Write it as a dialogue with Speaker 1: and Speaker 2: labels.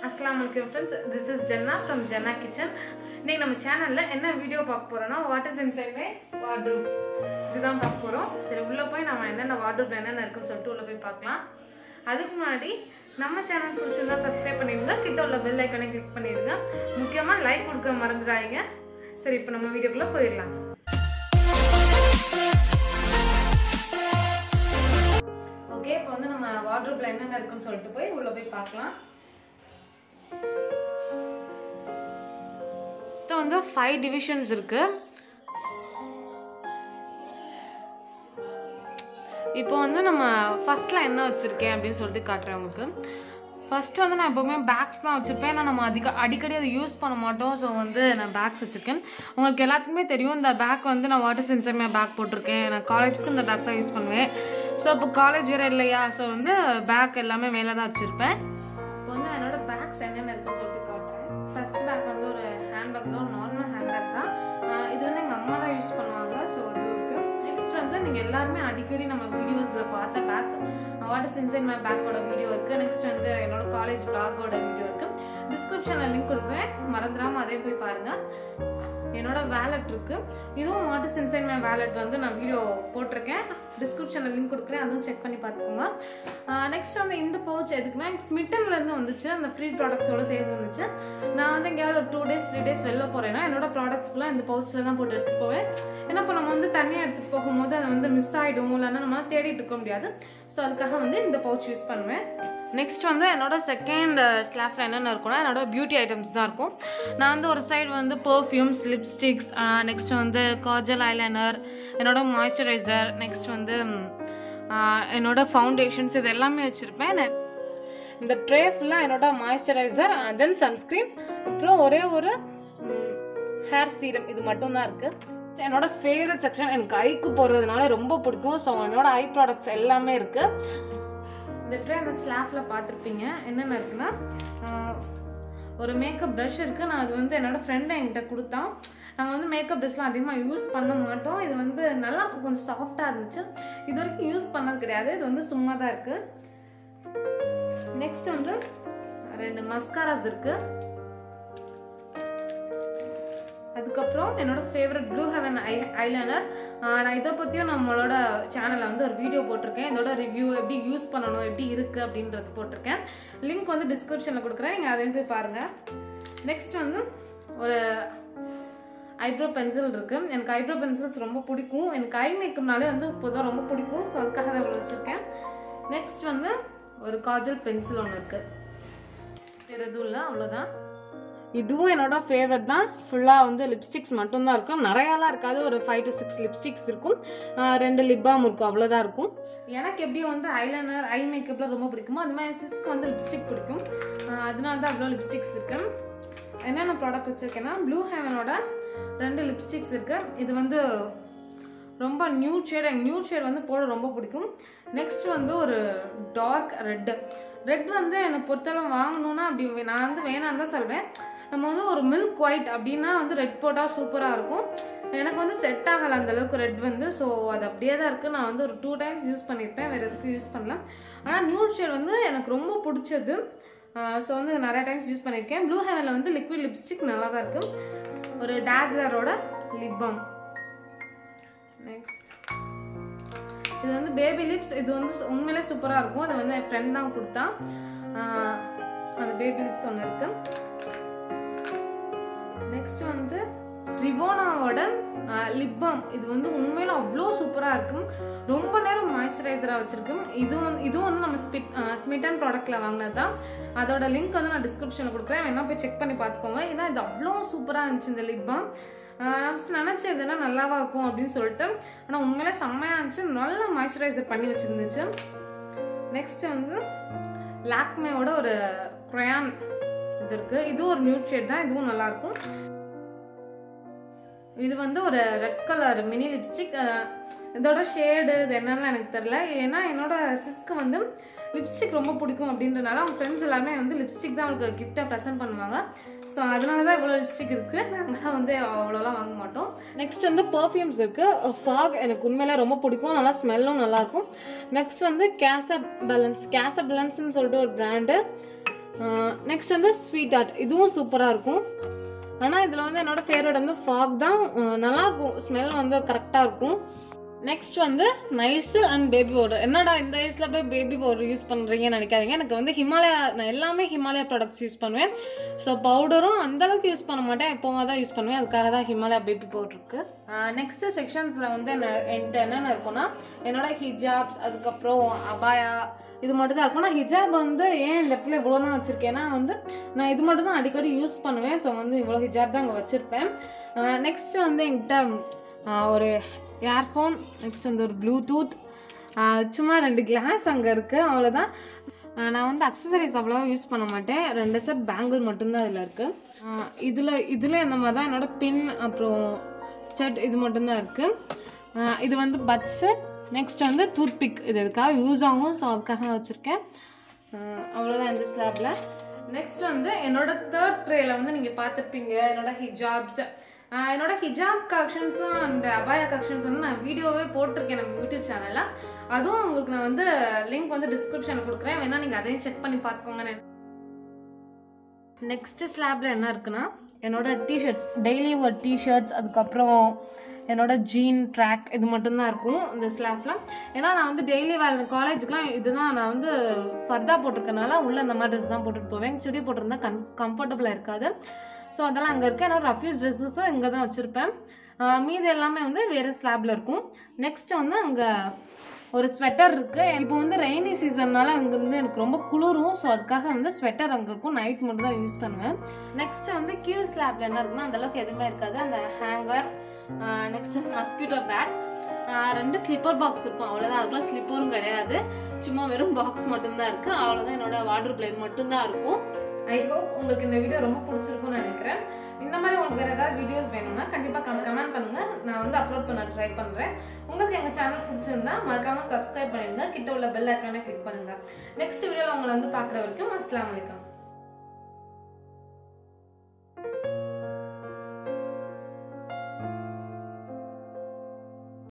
Speaker 1: அஸ்லாம் வலைக்கம் friends this is Jenna from Jenna kitchen இன்னைக்கு நம்ம சேனலில் என்ன வீடியோ பார்க்க போகிறோம்னா what is inside my wardrobe இதுதான் பார்க்க போகிறோம் சரி உள்ளே போய் நம்ம என்னென்ன வார்ட்ரூப்ல என்னென்ன இருக்குன்னு சொல்லிட்டு உள்ளே போய் பார்க்கலாம் அதுக்கு முன்னாடி நம்ம சேனல் பிடிச்சிருந்தா சப்ஸ்கிரைப் பண்ணிடுங்க கிட்ட உள்ள பெல் ஐக்கனை கிளிக் பண்ணிடுங்க முக்கியமாக லைக் கொடுக்க மறந்துடாதீங்க சரி இப்போ நம்ம வீடியோக்குள்ளே போயிடலாம் ஓகே இப்போ வந்து நம்ம வார்ட்ரூப்ல என்னென்ன இருக்குன்னு சொல்லிட்டு போய் உள்ள போய் பார்க்கலாம் மொத்தம் வந்து ஃபைவ் டிவிஷன்ஸ் இருக்கு இப்போ வந்து நம்ம ஃபர்ஸ்ட்ல என்ன வச்சுருக்கேன் அப்படின்னு சொல்லிட்டு காட்டுறேன் உங்களுக்கு ஃபஸ்ட்டு வந்து நான் எப்போவுமே பேக்ஸ் தான் வச்சுருப்பேன் ஏன்னா நம்ம அதிக அடிக்கடி அதை யூஸ் பண்ண மாட்டோம் ஸோ வந்து நான் பேக்ஸ் வச்சுருக்கேன் உங்களுக்கு எல்லாத்துக்குமே தெரியும் இந்த பேக் வந்து நான் வாட்டர் சென்சர்மே பேக் போட்டிருக்கேன் நான் காலேஜுக்கு இந்த பேக் தான் யூஸ் பண்ணுவேன் ஸோ இப்போ காலேஜ் வேறு இல்லையா ஸோ வந்து பேக் எல்லாமே மேலே தான் வச்சுருப்பேன் இப்போ வந்து என்னோட பேக்ஸ் என்னென்ன இருக்குன்னு சொல்லிட்டு காட்டுறேன் ஃபர்ஸ்ட் பேக் வந்து ஒரு ஹேண்ட் பேக் தான் நார்மல் ஹேண்ட் பேக் தான் ஆஹ் இது வந்து எங்கள் அம்மா தான் யூஸ் பண்ணுவாங்க ஸோ அது இருக்குது நெக்ஸ்ட் வந்து நீங்கள் எல்லாருமே அடிக்கடி நம்ம வீடியோஸில் பார்த்த bag what is inside my பேக்கோட வீடியோ இருக்குது நெக்ஸ்ட் வந்து என்னோட காலேஜ் பிளாகோட வீடியோ இருக்குது டிஸ்கிரிப்ஷனில் லிங்க் கொடுக்குறேன் மறந்துடாமல் அதே போய் பாருங்கள் என்னோட வேலட் இருக்கு இதுவும் what is inside my wallet வந்து நான் வீடியோ போட்டிருக்கேன் டிஸ்கிரிப்ஷனில் லிங்க் கொடுக்குறேன் அதுவும் செக் பண்ணி பார்த்துக்கோங்க நெக்ஸ்ட் வந்து இந்த பவுச் எதுக்குன்னா ஸ்மிட்டன்லேருந்து வந்துச்சு அந்த ஃப்ரீ ப்ராடக்ட்ஸோட சேர்ந்து வந்துச்சு நான் வந்து எங்கேயாவது ஒரு டூ டேஸ் த்ரீ டேஸ் வெளில போகிறேன்னா என்னோட ப்ராடக்ட்ஸ் ஃபுல்லாக இந்த பவுச்சில் தான் போட்டு எடுத்துகிட்டு போவேன் ஏன்னா இப்போ நம்ம வந்து தனியாக எடுத்துகிட்டு போகும்போது அது வந்து மிஸ் ஆகிடும் இல்லைன்னா நம்ம தேடிட்டு இருக்க முடியாது ஸோ அதுக்காக வந்து இந்த பவுச் யூஸ் பண்ணுவேன் நெக்ஸ்ட் வந்து என்னோட செகண்ட் ஸ்லாஃப்ல என்னென்ன இருக்கும்னா என்னோட பியூட்டி ஐட்டம்ஸ் தான் இருக்கும் நான் வந்து ஒரு சைடு வந்து பர்ஃப்யூம்ஸ் லிப்ஸ்டிக்ஸ் நெக்ஸ்ட் வந்து காஜல் ஐலைனர் என்னோட மாய்ஸ்சரைசர் நெக்ஸ்ட் வந்து ஆஹ், என்னோட ஃபவுண்டேஷன்ஸ் இது எல்லாமே வச்சுருப்பேன் நான் இந்த ட்ரே ஃபுல்லாக என்னோட மாய்ஸ்சரைசர் தென் சன்ஸ்க்ரீன் அப்புறம் ஒரே ஒரு ஹேர் சீரம் இது மட்டும்தான் இருக்குது என்னோட ஃபேவரட் செக்ஷன் எனக்கு ஐக்கு போடுறதுனால ரொம்ப பிடிக்கும் ஸோ என்னோட ஐ ப்ராடக்ட்ஸ் எல்லாமே இருக்குது இந்த ட்ரே அந்த ஸ்லாப்ல பார்த்துருப்பீங்க என்னென்ன இருக்குன்னா ஆஹ், ஒரு மேக்கப் ப்ரஷ் இருக்குது நான் அது வந்து என்னோட ஃப்ரெண்ட் என்கிட்ட கொடுத்தான் நாங்கள் வந்து மேக்கப் ப்ரஷ்லாம் அதிகமாக யூஸ் பண்ண மாட்டோம் இது வந்து நல்லா இருக்கும் கொஞ்சம் சாஃப்டாக இருந்துச்சு இது வரைக்கும் யூஸ் பண்ணது கிடையாது இது வந்து சும்மா தான் இருக்குது நெக்ஸ்ட் வந்து ரெண்டு மஸ்காராஸ் இருக்குது அதுக்கப்புறம் என்னோட favourite blue heaven I eyeliner நான் இதை பற்றியும் நம்மளோட சேனலில் வந்து ஒரு வீடியோ போட்டிருக்கேன் இதோட ரிவ்யூ எப்படி யூஸ் பண்ணணும் எப்படி இருக்குது அப்படின்றது போட்டிருக்கேன் லிங்க் வந்து டிஸ்கிரிப்ஷனில் கொடுக்குறேன் நீங்கள் அதையும் போய் பாருங்கள் நெக்ஸ்ட் வந்து ஒரு ஐப்ரோ பென்சில் இருக்குது எனக்கு ஐப்ரோ பென்சில்ஸ் ரொம்ப பிடிக்கும் எனக்கு ஐ மேக்கப்னாலே வந்து இப்போதான் ரொம்ப பிடிக்கும் ஸோ அதுக்காக தான் இவ்வளோ வச்சுருக்கேன் நெக்ஸ்ட் வந்து ஒரு காஜல் பென்சில் ஒன்று இருக்குது வேறு எதுவும் இல்லை அவ்வளோதான் இதுவும் என்னோட ஃபேவரட் தான் ஃபுல்லாக வந்து லிப்ஸ்டிக்ஸ் மட்டும்தான் இருக்கும் நிறையாலாம் இருக்காது ஒரு ஃபைவ் டு சிக்ஸ் லிப்ஸ்டிக்ஸ் இருக்கும் ஆஹ் ரெண்டு லிப் பாம் இருக்கும் அவ்வளோதான் இருக்கும் எனக்கு எப்படியும் வந்து ஐலைனர் ஐ மேக்கப்லாம் ரொம்ப பிடிக்குமோ அது மாதிரி சிஸ்க்கு வந்து லிப்ஸ்டிக் பிடிக்கும் ஆஹ் அதனால தான் அவ்வளோ லிப்ஸ்டிக்ஸ் இருக்கு என்னென்ன ப்ராடக்ட் வச்சுருக்கேன்னா ப்ளூ ஹேவனோட ரெண்டு லிப்ஸ்டிக்ஸ் இருக்கு இது வந்து ரொம்ப நியூட் ஷேட் எனக்கு நியூட் ஷேட் வந்து போட ரொம்ப பிடிக்கும் நெக்ஸ்ட் வந்து ஒரு டார்க் ரெட்டு ரெட் வந்து என்னை பொறுத்தளவு வாங்கணும்னா அப்படி வே- நான் வந்து வேணான்னு தான் சொல்வேன் நம்ம வந்து ஒரு மில்க் ஒயிட் அப்படின்னா வந்து ரெட் போட்டால் சூப்பராக இருக்கும் எனக்கு வந்து செட் ஆகலை அந்த அளவுக்கு ரெட் வந்து ஸோ அது அப்படியே தான் இருக்குது நான் வந்து ஒரு டூ டைம்ஸ் யூஸ் பண்ணியிருப்பேன் வேறு எதுக்கும் யூஸ் பண்ணல ஆனால் நியூட் ஷேட் வந்து எனக்கு ரொம்ப பிடிச்சது ஸோ வந்து நிறைய டைம்ஸ் யூஸ் பண்ணியிருக்கேன் ப்ளூ ஹெவனில் வந்து லிக்விட் லிப்ஸ்டிக் நல்லா தான் இருக்குது ஒரு டேஸ்லரோட லிப்பம் நெக்ஸ்ட் இது வந்து பேபி லிப்ஸ் இது வந்து சு- உண்மையிலே சூப்பராக இருக்கும் இது வந்து என் ஃப்ரெண்ட் தான் கொடுத்தான் ஆஹ் அந்த பேபி லிப்ஸ் ஒன்று இருக்கு நெக்ஸ்ட் வந்து ரிவோனாவோட லிப்பம் இது வந்து உண்மையில அவ்வளோ சூப்பராக இருக்கும் ரொம்ப நேரம் மாய்ஸ்சரைசராக வச்சிருக்கும் இது வந்து இதுவும் வந்து நம்ம ஸ்பிட் ஸ்மிட்டன் ப்ராடக்ட்டில் வாங்கினது தான் அதோட லிங்க் வந்து நான் டிஸ்கிரிப்ஷனில் கொடுக்குறேன் வேணா போய் செக் பண்ணி பார்த்துக்கோங்க ஏன்னா இது அவ்வளோ சூப்பராக இருந்துச்சு இந்த லிப்பம் நான் first நினைச்சேன் இதுனா நல்லாவா இருக்கும் அப்படின்னு சொல்லிட்டு ஆனால் உண்மையிலே செம்மையாக இருந்துச்சு நல்லா மாய்ஸ்சரைசர் பண்ணி வச்சுருந்துச்சு நெக்ஸ்ட் வந்து லாக்மேவோட ஒரு க்ரையான் இது இருக்கு இதுவும் ஒரு நியூட் ஷேட் தான் இதுவும் நல்லா இருக்கும் இது வந்து ஒரு ரெட் கலர் மினி லிப்ஸ்டிக் இதோட ஷேடு இது என்னன்னு எனக்கு தெரில ஏன்னா என்னோட சிஸ்க்கு வந்து லிப்ஸ்டிக் ரொம்ப பிடிக்கும் அப்படின்றனால அவங்க ஃப்ரெண்ட்ஸ் எல்லாமே வந்து லிப்ஸ்டிக் தான் அவங்களுக்கு கிஃப்டாக ப்ரெசென்ட் பண்ணுவாங்க ஸோ அதனால தான் இவ்வளோ லிப்ஸ்டிக் இருக்குது நாங்கள் வந்து அவ்வளோலாம் வாங்க மாட்டோம் நெக்ஸ்ட் வந்து பர்ஃப்யூம்ஸ் இருக்குது ஃபாக் எனக்கு உண்மையிலே ரொம்ப பிடிக்கும் நல்லா ஸ்மெல்லும் நல்லாயிருக்கும் நெக்ஸ்ட் வந்து கேசப் பேலன்ஸ் கேசப் பேலன்ஸ்னு சொல்லிட்டு ஒரு பிராண்டு நெக்ஸ்ட் வந்து ஸ்வீட் ஆர்ட் இதுவும் சூப்பராக இருக்கும் ஆனால் இதில் வந்து என்னோட ஃபேவரட் வந்து ஃபாக் தான் அஹ் நல்லாயிருக்கும் ஸ்மெல் வந்து கரெக்டாக இருக்கும் நெக்ஸ்ட் வந்து நைசில் அண்ட் பேபி பவுடர் என்னடா இந்த வயசில் போய் பேபி பவுடர் யூஸ் பண்ணுறீங்கன்னு நினைக்காதீங்க எனக்கு வந்து ஹிமாலயா நான் எல்லாமே ஹிமாலயா ப்ராடக்ட்ஸ் யூஸ் பண்ணுவேன் ஸோ பவுடரும் அந்தளவுக்கு யூஸ் பண்ண மாட்டேன் எப்போவா தான் யூஸ் பண்ணுவேன் அதுக்காக தான் ஹிமாலயா பேபி பவுடர் இருக்குது நெக்ஸ்ட்டு செக்ஷன்ஸில் வந்து என்ன என்கிட்ட என்னென்ன இருக்குன்னா என்னோட ஹிஜாப்ஸ் அதுக்கப்புறம் அபாயா இது மட்டும் தான் இருக்கும் நான் ஹிஜாப் வந்து ஏன் இந்த இடத்துல இவ்வளோ தான் வச்சுருக்கேன்னா வந்து நான் இது மட்டும் தான் அடிக்கடி யூஸ் பண்ணுவேன் ஸோ வந்து இவ்வளோ ஹிஜாப் தான் அங்கே வச்சுருப்பேன் நெக்ஸ்ட் வந்து என்கிட்ட ஆஹ், ஒரு இயர்ஃபோன் நெக்ஸ்ட் வந்து ஒரு ப்ளூடூத் சும்மா ரெண்டு கிளாஸ் அங்கே இருக்குது அவ்வளோதான் ஆஹ், நான் வந்து அக்சசரிஸ் அவ்வளோவா யூஸ் பண்ண மாட்டேன் ரெண்டு செட் பேங்கிள் மட்டும்தான் இதில் இருக்குது இதில் இதில் இந்த மாதிரி தான் என்னோட பின் அப்புறம் ஸ்டட் இது மட்டும்தான் இருக்குது இது வந்து பட்ஸு நெக்ஸ்ட் வந்து டூத்பிக் இது எதுக்காக யூஸ் ஆகும் ஸோ அதுக்காக நான் வச்சுருக்கேன் அவ்வளோதான் இந்த ஸ்லாப்பில் நெக்ஸ்ட் வந்து என்னோட தேர்ட் ட்ரேல வந்து நீங்கள் பார்த்துருப்பீங்க என்னோட ஹிஜாப்ஸ் என்னோட ஹிஜாப் கலெக்ஷன்ஸும் அண்ட் அபாயா கலெக்ஷன்ஸ் வந்து நான் வீடியோவே போட்டிருக்கேன் நம்ம யூடியூப் சேனலில் அதுவும் உங்களுக்கு நான் வந்து லிங்க் வந்து டிஸ்கிரிப்ஷனில் கொடுக்குறேன் வேணால் நீங்கள் அதையும் செக் பண்ணி பார்த்துக்கோங்க நெக்ஸ்ட் ஸ்லாப்ல என்ன இருக்குன்னா என்னோட டிஷர்ட்ஸ் டெய்லி ஒரு டிஷர்ட்ஸ் அதுக்கப்புறம் என்னோட ஜீன் ட்ராக் இது மட்டும்தான் இருக்கும் இந்த ஸ்லாப்ல ஏன்னா நான் வந்து டெய்லி வேலை காலேஜுக்குலாம் இதுதான் நான் வந்து ஃபர்தா போட்டிருக்கனால உள்ள இந்த மாதிரி ட்ரெஸ் தான் போட்டுட்டு போவேன் சுடி போட்டிருந்தா கம் கம்ஃபர்டபுளாக இருக்காது ஸோ அதெல்லாம் அங்கே இருக்குது என்னோட ரஃப்யூஸ் ட்ரெஸ்ஸஸும் இங்கே தான் வச்சுருப்பேன் மீதி எல்லாமே வந்து வேறு ஸ்லாப்ல இருக்கும் நெக்ஸ்ட் வந்து அங்கே ஒரு ஸ்வெட்டர் இருக்கு இப்போ வந்து ரெய்னி சீசன்னால அங்கே வந்து எனக்கு ரொம்ப குளிரும் ஸோ அதுக்காக வந்து ஸ்வெட்டர் அங்கே இருக்கும் நைட் மட்டும் தான் யூஸ் பண்ணுவேன் நெக்ஸ்ட் வந்து கீழ் ஸ்லாப்ல என்ன இருக்குன்னா அந்த அளவுக்கு எதுவுமே இருக்காது அந்த ஹேங்கர் நெக்ஸ்ட் மஸ்கிட்டோ பேட் ரெண்டு ஸ்லிப்பர் பாக்ஸ் இருக்கும் அவ்வளோதான் அதுக்குள்ள ஸ்லிப்பரும் கிடையாது சும்மா வெறும் பாக்ஸ் மட்டும்தான் இருக்கு அவ்வளோதான் என்னோட வாட்டர் பிளேட் மட்டும்தான் இருக்கும் ஐ ஹோப் உங்களுக்கு இந்த வீடியோ ரொம்ப பிடிச்சிருக்கும்னு நினைக்கிறேன் இந்த மாதிரி உங்களுக்கு வேறு ஏதாவது வீடியோஸ் வேணும்னா கண்டிப்பாக கமெண்ட் பண்ணுங்க நான் வந்து அப்லோட் பண்ண ட்ரை பண்ணுறேன் உங்களுக்கு எங்கள் சேனல் பிடிச்சிருந்தா மறக்காம சப்ஸ்கிரைப் பண்ணிடுங்க கிட்ட உள்ள பெல் ஐக்கானை கிளிக் பண்ணுங்க நெக்ஸ்ட் வீடியோவில் உங்களை வந்து பார்க்குற வரைக்கும் அஸ்லாம் வலைக்கம்